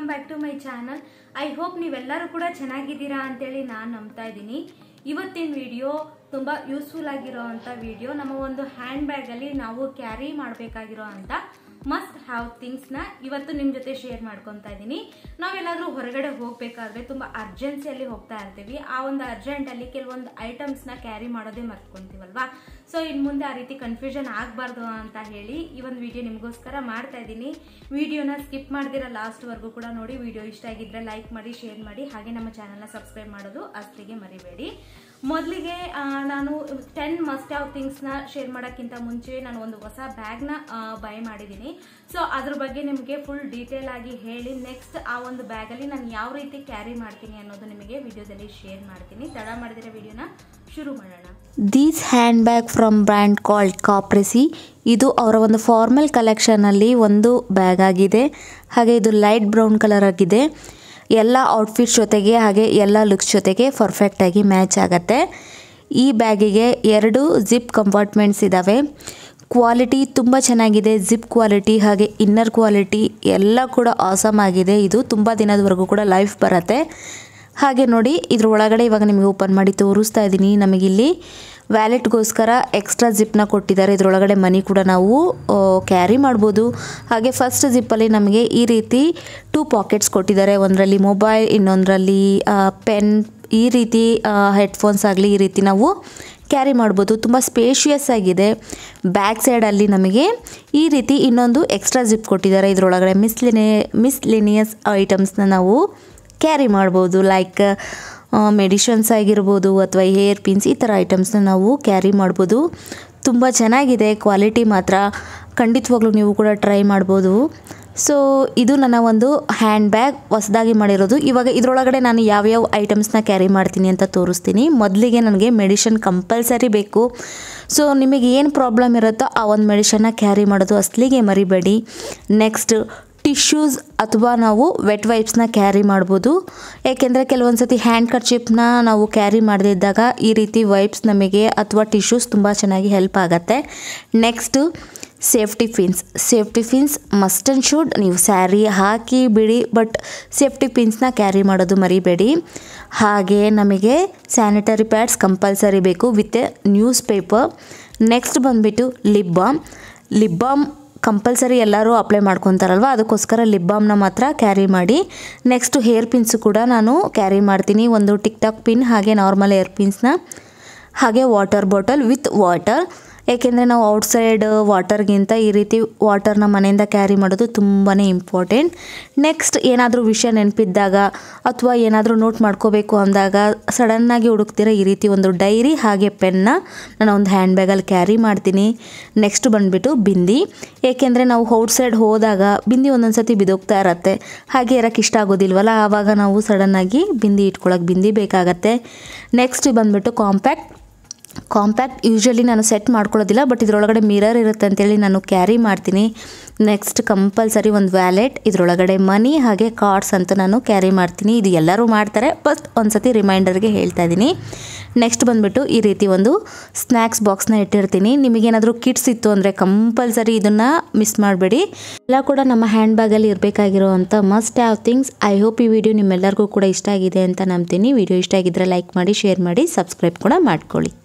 welcome back to my channel I hope ನೀವೆಲ್ಲರೂ ಕೂಡ ಚೆನ್ನಾಗಿದ್ದೀರಾ ಅಂತೇಳಿ ನಾನು ನಂಬ್ತಾ ಇದ್ದೀನಿ ಇವತ್ತಿನ ವಿಡಿಯೋ ತುಂಬ ಯೂಸ್ಫುಲ್ ಆಗಿರೋ ಅಂಥ ವಿಡಿಯೋ ನಮ್ಮ ಒಂದು ಹ್ಯಾಂಡ್ ಬ್ಯಾಗಲ್ಲಿ ನಾವು ಕ್ಯಾರಿ ಮಾಡಬೇಕಾಗಿರೋ ಅಂಥ ಮಸ್ಟ್ ಹ್ಯಾವ್ ಥಿಂಗ್ಸ್ನ ಇವತ್ತು ನಿಮ್ಮ ಜೊತೆ ಶೇರ್ ಮಾಡ್ಕೊತಾ ಇದ್ದೀನಿ ನಾವೆಲ್ಲಾದರೂ ಹೊರಗಡೆ ಹೋಗಬೇಕಾದ್ರೆ ತುಂಬ ಅರ್ಜೆನ್ಸಿಯಲ್ಲಿ ಹೋಗ್ತಾ ಇರ್ತೀವಿ ಆ ಒಂದು ಅರ್ಜೆಂಟಲ್ಲಿ ಕೆಲವೊಂದು ಐಟಮ್ಸ್ನ ಕ್ಯಾರಿ ಮಾಡೋದೇ ಮರ್ತ್ಕೊಂತೀವಲ್ವಾ ಸೊ ಇನ್ನು ಮುಂದೆ ಆ ರೀತಿ ಕನ್ಫ್ಯೂಷನ್ ಆಗಬಾರ್ದು ಅಂತ ಹೇಳಿ ಈ ಒಂದು ವಿಡಿಯೋ ನಿಮಗೋಸ್ಕರ ಮಾಡ್ತಾ ಇದ್ದೀನಿ ವಿಡಿಯೋನ ಸ್ಕಿಪ್ ಮಾಡ್ದಿರ ಲಾಸ್ಟ್ವರೆಗೂ ಕೂಡ ನೋಡಿ ವಿಡಿಯೋ ಇಷ್ಟ ಆಗಿದ್ರೆ ಲೈಕ್ ಮಾಡಿ ಶೇರ್ ಮಾಡಿ ಹಾಗೆ ನಮ್ಮ ಚಾನಲ್ನ ಸಬ್ಸ್ಕ್ರೈಬ್ ಮಾಡೋದು ಅಷ್ಟಿಗೆ ಮರಿಬೇಡಿ ಮೊದಲಿಗೆ ನಾನು ಟೆನ್ ಮಸ್ಟ್ ಹ್ಯಾವ್ ಥಿಂಗ್ಸ್ನ ಶೇರ್ ಮಾಡೋಕ್ಕಿಂತ ಮುಂಚೆ ನಾನು ಒಂದು ಹೊಸ ಬ್ಯಾಗ್ನ ಬೈ ಮಾಡಿದ್ದೀನಿ ಸೊ ಅದ್ರ ಬಗ್ಗೆ ನಿಮಗೆ ಫುಲ್ ಡೀಟೇಲ್ ಆಗಿ ಹೇಳಿ ನೆಕ್ಸ್ಟ್ ಆ ಒಂದು ಬ್ಯಾಗಲ್ಲಿ ನಾನು ಯಾವ ರೀತಿ ಕ್ಯಾರಿ ಮಾಡ್ತೀನಿ ಅನ್ನೋದು ನಿಮಗೆ ವಿಡಿಯೋದಲ್ಲಿ ಶೇರ್ ಮಾಡ್ತೀನಿ ತಡ ಮಾಡಿದಿರೋ ವಿಡಿಯೋನ ಶುರು ಮಾಡೋಣ these hand bag from brand called Caprese ಇದು ಅವರ ಒಂದು ಫಾರ್ಮಲ್ ಕಲೆಕ್ಷನಲ್ಲಿ ಒಂದು ಬ್ಯಾಗ್ ಆಗಿದೆ ಹಾಗೆ ಇದು ಲೈಟ್ ಬ್ರೌನ್ ಕಲರ್ ಆಗಿದೆ ಎಲ್ಲ ಔಟ್ಫಿಟ್ಸ್ ಜೊತೆಗೆ ಹಾಗೆ ಎಲ್ಲ ಲುಕ್ಸ್ ಜೊತೆಗೆ ಪರ್ಫೆಕ್ಟಾಗಿ ಮ್ಯಾಚ್ ಆಗುತ್ತೆ ಈ ಬ್ಯಾಗಿಗೆ ಎರಡು ಜಿಪ್ ಕಂಪಾರ್ಟ್ಮೆಂಟ್ಸ್ ಇದ್ದಾವೆ ಕ್ವಾಲಿಟಿ ತುಂಬ ಚೆನ್ನಾಗಿದೆ ಜಿಪ್ ಕ್ವಾಲಿಟಿ ಹಾಗೆ ಇನ್ನರ್ ಕ್ವಾಲಿಟಿ ಎಲ್ಲ ಕೂಡ ಆಸಮ್ ಆಗಿದೆ ಇದು ತುಂಬ ದಿನದವರೆಗೂ ಕೂಡ ಲೈಫ್ ಬರುತ್ತೆ ಹಾಗೆ ನೋಡಿ ಇದ್ರ ಒಳಗಡೆ ಇವಾಗ ನಿಮಗೆ ಓಪನ್ ಮಾಡಿ ತೋರಿಸ್ತಾ ಇದ್ದೀನಿ ನಮಗಿಲ್ಲಿ ವ್ಯಾಲೆಟ್ಗೋಸ್ಕರ ಎಕ್ಸ್ಟ್ರಾ ಜಿಪ್ನ ಕೊಟ್ಟಿದ್ದಾರೆ ಇದರೊಳಗಡೆ ಮನಿ ಕೂಡ ನಾವು ಕ್ಯಾರಿ ಮಾಡ್ಬೋದು ಹಾಗೆ ಫಸ್ಟ್ ಜಿಪ್ಪಲ್ಲಿ ನಮಗೆ ಈ ರೀತಿ ಟೂ ಪಾಕೆಟ್ಸ್ ಕೊಟ್ಟಿದ್ದಾರೆ ಒಂದರಲ್ಲಿ ಮೊಬೈಲ್ ಇನ್ನೊಂದರಲ್ಲಿ ಪೆನ್ ಈ ರೀತಿ ಹೆಡ್ಫೋನ್ಸ್ ಆಗಲಿ ಈ ರೀತಿ ನಾವು ಕ್ಯಾರಿ ಮಾಡ್ಬೋದು ತುಂಬ ಸ್ಪೇಷಿಯಸ್ ಆಗಿದೆ ಬ್ಯಾಕ್ ಸೈಡಲ್ಲಿ ನಮಗೆ ಈ ರೀತಿ ಇನ್ನೊಂದು ಎಕ್ಸ್ಟ್ರಾ ಜಿಪ್ ಕೊಟ್ಟಿದ್ದಾರೆ ಇದರೊಳಗಡೆ ಮಿಸ್ಲಿನೇ ಮಿಸ್ಲಿನಿಯಸ್ ಐಟಮ್ಸ್ನ ನಾವು ಕ್ಯಾರಿ ಮಾಡ್ಬೋದು ಲೈಕ್ ಮೆಡಿಷನ್ಸ್ ಆಗಿರ್ಬೋದು ಅಥವಾ ಹೇರ್ ಪಿನ್ಸ್ ಈ ಥರ ಐಟಮ್ಸ್ನ ನಾವು ಕ್ಯಾರಿ ಮಾಡ್ಬೋದು ತುಂಬ ಚೆನ್ನಾಗಿದೆ ಕ್ವಾಲಿಟಿ ಮಾತ್ರ ಖಂಡಿತವಾಗ್ಲೂ ನೀವು ಕೂಡ ಟ್ರೈ ಮಾಡ್ಬೋದು ಸೊ ಇದು ನನ್ನ ಒಂದು ಹ್ಯಾಂಡ್ ಬ್ಯಾಗ್ ಹೊಸದಾಗಿ ಮಾಡಿರೋದು ಇವಾಗ ಇದರೊಳಗಡೆ ನಾನು ಯಾವ್ಯಾವ ಐಟಮ್ಸ್ನ ಕ್ಯಾರಿ ಮಾಡ್ತೀನಿ ಅಂತ ತೋರಿಸ್ತೀನಿ ಮೊದಲಿಗೆ ನನಗೆ ಮೆಡಿಷನ್ ಕಂಪಲ್ಸರಿ ಬೇಕು ಸೊ ನಿಮಗೆ ಏನು ಪ್ರಾಬ್ಲಮ್ ಇರುತ್ತೋ ಆ ಒಂದು ಮೆಡಿಷನ್ನ ಕ್ಯಾರಿ ಮಾಡೋದು ಅಸಲಿಗೆ ಮರಿಬೇಡಿ ನೆಕ್ಸ್ಟ್ ಟಿಶ್ಯೂಸ್ ಅಥವಾ ನಾವು ವೆಟ್ ವೈಪ್ಸ್ನ ಕ್ಯಾರಿ ಮಾಡ್ಬೋದು ಏಕೆಂದರೆ ಕೆಲವೊಂದು ಸತಿ ಹ್ಯಾಂಡ್ ಕರ್ಚಿಪ್ನ ನಾವು ಕ್ಯಾರಿ ಮಾಡದೇ ಇದ್ದಾಗ ಈ ರೀತಿ ವೈಪ್ಸ್ ನಮಗೆ ಅಥವಾ ಟಿಶ್ಯೂಸ್ ತುಂಬ ಚೆನ್ನಾಗಿ ಹೆಲ್ಪ್ ಆಗುತ್ತೆ next safety pins safety pins must and should ನೀವು ಸ್ಯಾರಿ ಹಾಕಿ ಬಿಡಿ ಬಟ್ ಸೇಫ್ಟಿ ಪಿನ್ಸ್ನ ಕ್ಯಾರಿ ಮಾಡೋದು ಮರಿಬೇಡಿ ಹಾಗೆ ನಮಗೆ ಸ್ಯಾನಿಟರಿ ಪ್ಯಾಡ್ಸ್ ಕಂಪಲ್ಸರಿ ಬೇಕು with a newspaper next ಬಂದುಬಿಟ್ಟು lip balm lip balm compulsory ಎಲ್ಲರೂ ಅಪ್ಲೈ ಮಾಡ್ಕೊತಾರಲ್ವ ಅದಕ್ಕೋಸ್ಕರ ಲಿಪ್ ಬಾಮ್ನ ಮಾತ್ರ ಕ್ಯಾರಿ ಮಾಡಿ ನೆಕ್ಸ್ಟು ಹೇರ್ ಪಿನ್ಸು ಕೂಡ ನಾನು ಕ್ಯಾರಿ ಮಾಡ್ತೀನಿ ಒಂದು ಟಿಕ್ ಟಾಕ್ ಪಿನ್ ಹಾಗೆ ನಾರ್ಮಲ್ ಏರ್ ಪಿನ್ಸ್ನ ಹಾಗೆ ವಾಟರ್ ಬಾಟಲ್ ವಿತ್ ವಾಟರ್ ಏಕೆಂದರೆ ನಾವು ಔಟ್ಸೈಡ್ ವಾಟರ್ಗಿಂತ ಈ ರೀತಿ ವಾಟರ್ನ ಮನೆಯಿಂದ ಕ್ಯಾರಿ ಮಾಡೋದು ತುಂಬಾ ಇಂಪಾರ್ಟೆಂಟ್ ನೆಕ್ಸ್ಟ್ ಏನಾದರೂ ವಿಷಯ ನೆನಪಿದ್ದಾಗ ಅಥವಾ ಏನಾದರೂ ನೋಟ್ ಮಾಡ್ಕೋಬೇಕು ಅಂದಾಗ ಸಡನ್ನಾಗಿ ಹುಡುಕ್ತಿರೋ ಈ ರೀತಿ ಒಂದು ಡೈರಿ ಹಾಗೆ ಪೆನ್ನ ನಾನು ಒಂದು ಹ್ಯಾಂಡ್ ಬ್ಯಾಗಲ್ಲಿ ಕ್ಯಾರಿ ಮಾಡ್ತೀನಿ ನೆಕ್ಸ್ಟ್ ಬಂದುಬಿಟ್ಟು ಬಿಂದಿ ಏಕೆಂದರೆ ನಾವು ಔಟ್ಸೈಡ್ ಹೋದಾಗ ಬಿಂದಿ ಒಂದೊಂದು ಸತಿ ಬಿದೋಗ್ತಾ ಇರತ್ತೆ ಹಾಗೆ ಇರೋಕ್ಕೆ ಇಷ್ಟ ಆಗೋದಿಲ್ವಲ್ಲ ಆವಾಗ ನಾವು ಸಡನ್ನಾಗಿ ಬಿಂದಿ ಇಟ್ಕೊಳಕ್ಕೆ ಬಿಂದಿ ಬೇಕಾಗತ್ತೆ ನೆಕ್ಸ್ಟ್ ಬಂದುಬಿಟ್ಟು ಕಾಂಪ್ಯಾಕ್ಟ್ ಕಾಂಪ್ಯಾಕ್ಟ್ ಯೂಶ್ವಲಿ ನಾನು ಸೆಟ್ ಮಾಡ್ಕೊಳ್ಳೋದಿಲ್ಲ ಬಟ್ ಇದರೊಳಗಡೆ ಮಿರರ್ ಇರುತ್ತೆ ಅಂತೇಳಿ ನಾನು ಕ್ಯಾರಿ ಮಾಡ್ತೀನಿ ನೆಕ್ಸ್ಟ್ ಕಂಪಲ್ಸರಿ ಒಂದು ವ್ಯಾಲೆಟ್ ಇದರೊಳಗಡೆ ಮನಿ ಹಾಗೆ ಕಾರ್ಡ್ಸ್ ಅಂತ ನಾನು ಕ್ಯಾರಿ ಮಾಡ್ತೀನಿ ಇದು ಎಲ್ಲರೂ ಮಾಡ್ತಾರೆ ಬಟ್ ಒಂದು ಸತಿ ರಿಮೈಂಡರ್ಗೆ ಹೇಳ್ತಾ ಇದ್ದೀನಿ ನೆಕ್ಸ್ಟ್ ಬಂದುಬಿಟ್ಟು ಈ ರೀತಿ ಒಂದು ಸ್ನ್ಯಾಕ್ಸ್ ಬಾಕ್ಸ್ನ ಇಟ್ಟಿರ್ತೀನಿ ನಿಮಗೇನಾದರೂ ಕಿಟ್ಸ್ ಇತ್ತು ಅಂದರೆ ಕಂಪಲ್ಸರಿ ಇದನ್ನು ಮಿಸ್ ಮಾಡಬೇಡಿ ಎಲ್ಲ ಕೂಡ ನಮ್ಮ ಹ್ಯಾಂಡ್ ಬ್ಯಾಗಲ್ಲಿ ಇರಬೇಕಾಗಿರೋ ಅಂಥ must have things I hope ಈ ವಿಡಿಯೋ ನಿಮ್ಮೆಲ್ಲರಿಗೂ ಕೂಡ ಇಷ್ಟ ಆಗಿದೆ ಅಂತ ನಂಬ್ತೀನಿ ವಿಡಿಯೋ ಇಷ್ಟ ಆಗಿದ್ದರೆ ಲೈಕ್ ಮಾಡಿ ಶೇರ್ ಮಾಡಿ ಸಬ್ಸ್ಕ್ರೈಬ್ ಕೂಡ ಮಾಡ್ಕೊಳ್ಳಿ